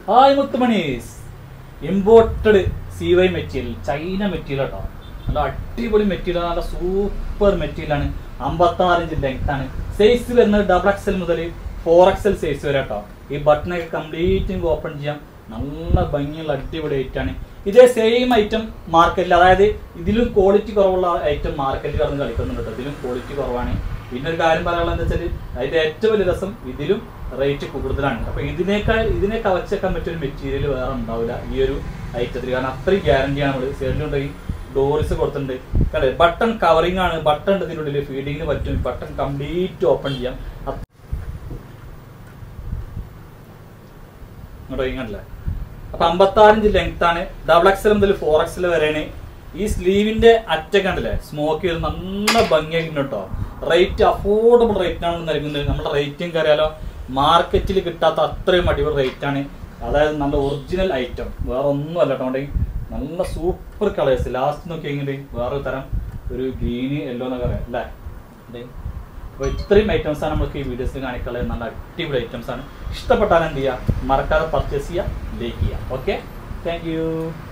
Hi മുത്തുമണീസ് imported C Y material China material കേട്ടോ നല്ല അടിപൊളി മെറ്റീരിയൽ നല്ല സൂപ്പർ മെറ്റീരിയൽ ആണ് അമ്പത്തി ആറ് ഇഞ്ച് ലെങ്ത് ആണ് സൈസ് വരുന്നത് ഡബിൾ എക്സൽ മുതൽ ഫോർ എക്സൽ സൈസ് വരെ കേട്ടോ ഈ ബട്ടണൊക്കെ കംപ്ലീറ്റ് ഓപ്പൺ ചെയ്യാം നല്ല ഭംഗിയുള്ള അടിപൊളി ഐറ്റം ആണ് ഇതേ സെയിം ഐറ്റം മാർക്കറ്റിൽ അതായത് ഇതിലും ക്വാളിറ്റി കുറവുള്ള ഐറ്റം മാർക്കറ്റിൽ കടന്ന് കളിക്കുന്നുണ്ട് കേട്ടോ ഇതിലും ക്വാളിറ്റി കുറവാണ് പിന്നെ ഒരു കാര്യം പറയാനുള്ളത് എന്താ വെച്ചാൽ അതിന്റെ ഏറ്റവും വലിയ രസം ഇതിലും റേറ്റ് കൂടുതലാണ് അപ്പൊ ഇതിനേക്കാൾ ഇതിനെ കവച്ചേക്കാൻ പറ്റിയൊരു മെറ്റീരിയൽ വേറെ ഉണ്ടാവില്ല ഈ ഒരു ഐറ്റത്തിൽ കാരണം അത്രയും ഗ്യാരണ്ടിയാണ് നമ്മൾ സൈഡിലുണ്ട് ഈ ഡോറിസ് കൊടുത്തിട്ടുണ്ട് കണ്ടേ ബട്ടൺ കവറിംഗ് ആണ് ബട്ടൺ ഉണ്ട് ഇതിനുള്ളിൽ ഫീഡിങ്ങിന് പറ്റും ബട്ടൺ കംപ്ലീറ്റ് ഓപ്പൺ ചെയ്യാം അത് ഇങ്ങോട്ട് ഇങ്ങനല്ലേ അപ്പൊ അമ്പത്താറിഞ്ച് ലെങ്ത് ആണ് ഡബിൾ എക്സൽ മുതൽ ഫോർ എക്സൽ വരെയാണ് ഈ സ്ലീവിന്റെ അറ്റൊക്കെ ഉണ്ടല്ലേ സ്മോക്ക് ചെയ്ത് നല്ല ഭംഗിയായിരുന്നു കേട്ടോ റേറ്റ് അഫോർഡബിൾ റേറ്റിനാണ് നൽകുന്നത് നമ്മുടെ റേറ്റിംഗ് അറിയാലോ മാർക്കറ്റിൽ കിട്ടാത്ത അത്രയും അടിപൊളി റേറ്റ് ആണ് അതായത് നല്ല ഒറിജിനൽ ഐറ്റം വേറെ ഒന്നും അല്ല കേട്ടോ നല്ല സൂപ്പർ കളേഴ്സ് ലാസ്റ്റ് നോക്കിയെങ്കിൽ വേറൊരു തരം ഒരു ഗ്രീന് യെല്ലോ എന്നൊക്കെ പറയാം അല്ലേ ദേ. അപ്പോൾ ഇത്രയും ഐറ്റംസ് ആണ് നമുക്ക് ഈ വീഡിയോസിൽ കാണിക്കാനുള്ളത് നല്ല അടിപൊളി ഐറ്റംസ് ആണ് ഇഷ്ടപ്പെട്ടാൽ എന്ത് ചെയ്യുക മറക്കാതെ പർച്ചേസ് ചെയ്യുക ലൈക്ക് ചെയ്യുക ഓക്കെ താങ്ക് യു